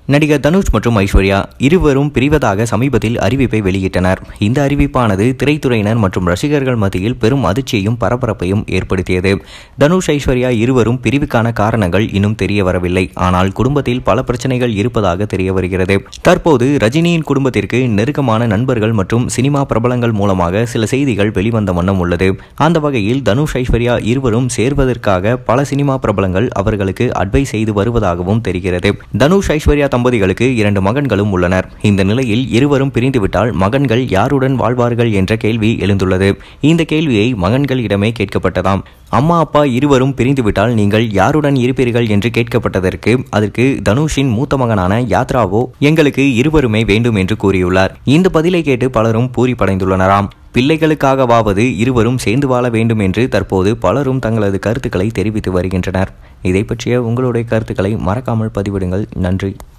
நடிகர் தனுஷ் மற்றும் ஐஸ்வர்யா இருவரும் பிரிவதாக சமீபத்தில் அறிவிப்பை வெளியிட்டனர் இந்த அறிவிப்பானது திரைத்துறையினர் மற்றும் ரசிகர்கள் மத்தியில் பெரும் அதிர்ச்சியையும் பரபரப்பையும் ஏற்படுத்தியது தனுஷ் ஐஸ்வர்யா இருவரும் பிரிவுக்கான காரணங்கள் இன்னும் தெரிய வரவில்லை ஆனால் குடும்பத்தில் பல பிரச்சனைகள் இருப்பதாக தெரிய வருகிறது தற்போது ரஜினியின் குடும்பத்திற்கு நெருக்கமான நண்பர்கள் மற்றும் சினிமா பிரபலங்கள் மூலமாக சில செய்திகள் வெளிவந்த வண்ணம் உள்ளது அந்த வகையில் தனுஷ் ஐஸ்வர்யா இருவரும் சேர்வதற்காக பல சினிமா பிரபலங்கள் அவர்களுக்கு அட்வைஸ் செய்து வருவதாகவும் தெரிகிறது தனுஷ் ஐஸ்வர்யா தம்பதிகளுக்கு இரண்டு மகன்களும் உள்ளனர் இந்த நிலையில் இருவரும் பிரிந்துவிட்டால் மகன்கள் யாருடன் வாழ்வார்கள் என்ற கேள்வி எழுந்துள்ளது இந்த கேள்வியை மகன்களிடமே கேட்கப்பட்டதாம் அம்மா அப்பா இருவரும் பிரிந்துவிட்டால் நீங்கள் யாருடன் இருப்பீர்கள் என்று கேட்கப்பட்டதற்கு அதற்கு தனுஷின் மூத்த மகனான யாத்ராவோ எங்களுக்கு இருவருமே வேண்டும் என்று கூறியுள்ளார் இந்த பதிலை கேட்டு பலரும் பூரிப்படைந்துள்ளனராம் பிள்ளைகளுக்காகவாவது இருவரும் சேர்ந்து வாழ வேண்டும் என்று தற்போது பலரும் தங்களது கருத்துக்களை தெரிவித்து வருகின்றனர் இதை பற்றிய உங்களுடைய கருத்துக்களை மறக்காமல் பதிவிடுங்கள் நன்றி